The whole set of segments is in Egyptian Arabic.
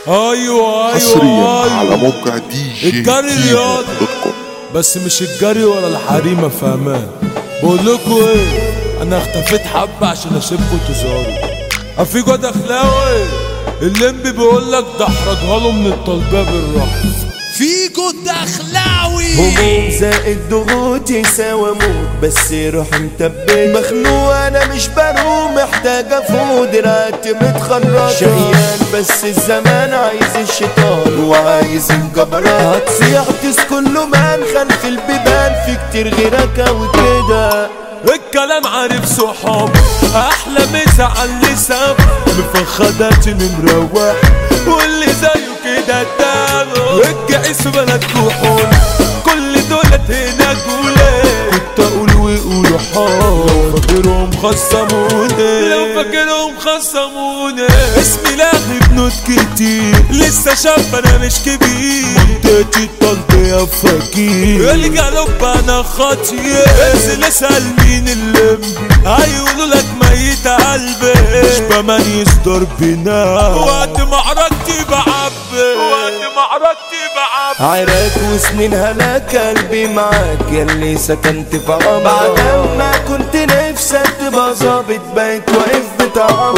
ايوه حصريا ايوه على ايوه موقع دي جي الجري كيمو رياضة. دوت كوم. بس مش الجري ولا الحريمة فاهمان بقول لكم ايه انا اختفيت حبة عشان اسيبكم تظهروا افيجو دخلاوي الليمبي بيقول لك ده احرجها له من الطلبية بالراحة فيجو دخلاوي هموم زائد ضغوط يساوي موت بس روح متبت مخنوق انا مش بروم محتاج افوق رقبتي متخرجة شقيان بس الزمان عايز الشيطان وعايز الجبران هتصيح تسكن له منخل في البيبان في كتير غيرك وكده الكلام عارف صحاب احلى مسا على اللسان مفخدات مروح واللي زيه كده تاغو الجعيس بلد كحول كل دولت هنا جولة كنت اقول ويقولوا حار لو فاكرهم خصموني لو فاكرهم خصموني اسمي لاغي بنوت كتير لسه شاب انا مش كبير منطقتي الطلبية فكير الجلوب انا خطير انزل اسأل مين اللي هيقولوا لك ميت قلبي مش بميز ضربنا وقت معركتي بعبي وقت معركتي بعبي عراك وسنين هلاك قلبي معاك ياللي سكنت في عمرك بعد ما كنت نفسك تبقى ظابط بقيت واقف بتعمر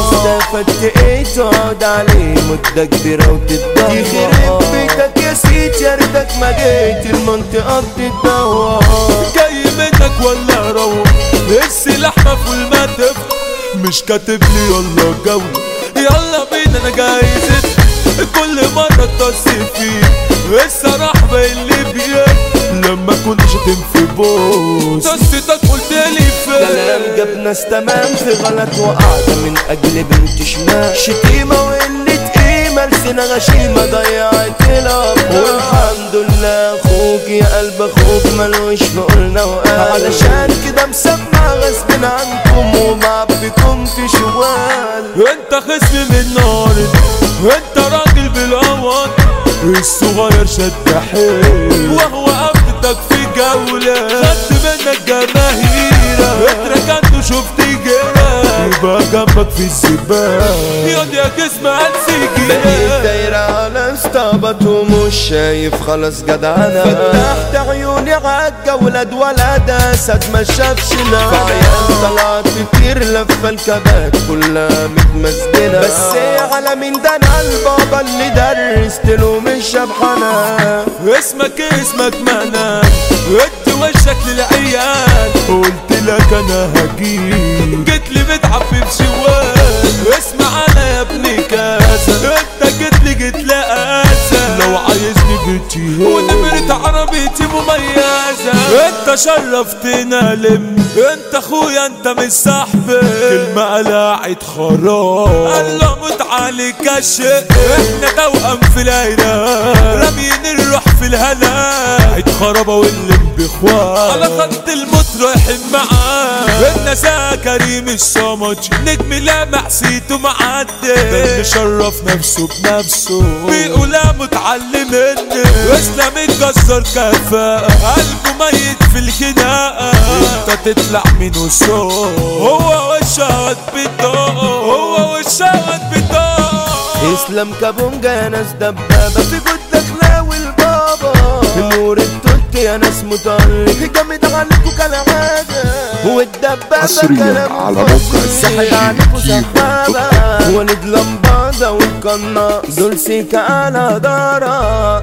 استفدت ايه تقعد عليه مدة كبيرة وتتدور يخرب بيتك يا سيدي يا ريتك ما جيت المنطقة بتتدور جاي منك ولا روح السلاح مفول ما تفتح مش كاتب لي يلا جولة يلا بينا انا جايز كل مرة اتصل فيه الصراحة اللي بيه لما كنت شاتم في بوس قصتك قلت لي كلام فين جاب ناس تمام في غلط وقعدة من أجل بنت شمال شتيمة وقلة قيمة لسنا غشيمة ضيعت الأب والحمد لله أخوك يا قلب أخوك ملوش في قلنا وقال علشان كده مسمع غصب عنكم ومعبيكم في شوال انت خصم من نار انت راجل بالقمر الصغير شد حيل وهو قبضتك في جولة خدت منك جماهيرة اتركنت وشفت جيرة يبقى جنبك في الزبالة ياض يا جسم بقيت هنسيجي دايرة على استعبط ومش شايف خلاص جدعانة فتحت عيوني عالجة ولاد ولاد أسد ما شافش لا فعيال طلعت كتير لفة الكبات كلها متمسجنة بس على مين ده أنا البابا اللي درست له مش شبحانة اسمك اسمك منان ادي وشك للعيال قلت لك انا هجيب جيت لي متعبي بشوال اسمع انا يا ابني كاسة انت جيت لي جيت لقاسة لو عايزني جيتي ونمرة عربيتي مميزة انت شرفتنا لم انت اخويا انت مش صاحبي كلمة قلعت خراب قال له موت عليك الشق احنا توأم في العراق راميين الروح في الهلاك اتخربوا واللي بإخوان على خط الموت رايحين معاه النساء كريم الصمد نجم لامع سيته معدي ده اللي شرف نفسه بنفسه بيقول متعلم مني اسلام اتكسر كفاءة قلبه ميت في الخناقة انت تطلع منه الصوت هو والشهد بيطاق هو والشهد بيطاق اسلام كابونجا يا ناس دبابة في جود دخلاوي البابا نور التوت يا ناس متألق جامد عليكوا كالعادة والدبابة حصرياً كلامه على فاضي. موقع ساحب عليكوا كيمو دوت سحابة ولد لمبادة والقناص دول سيكا على دارة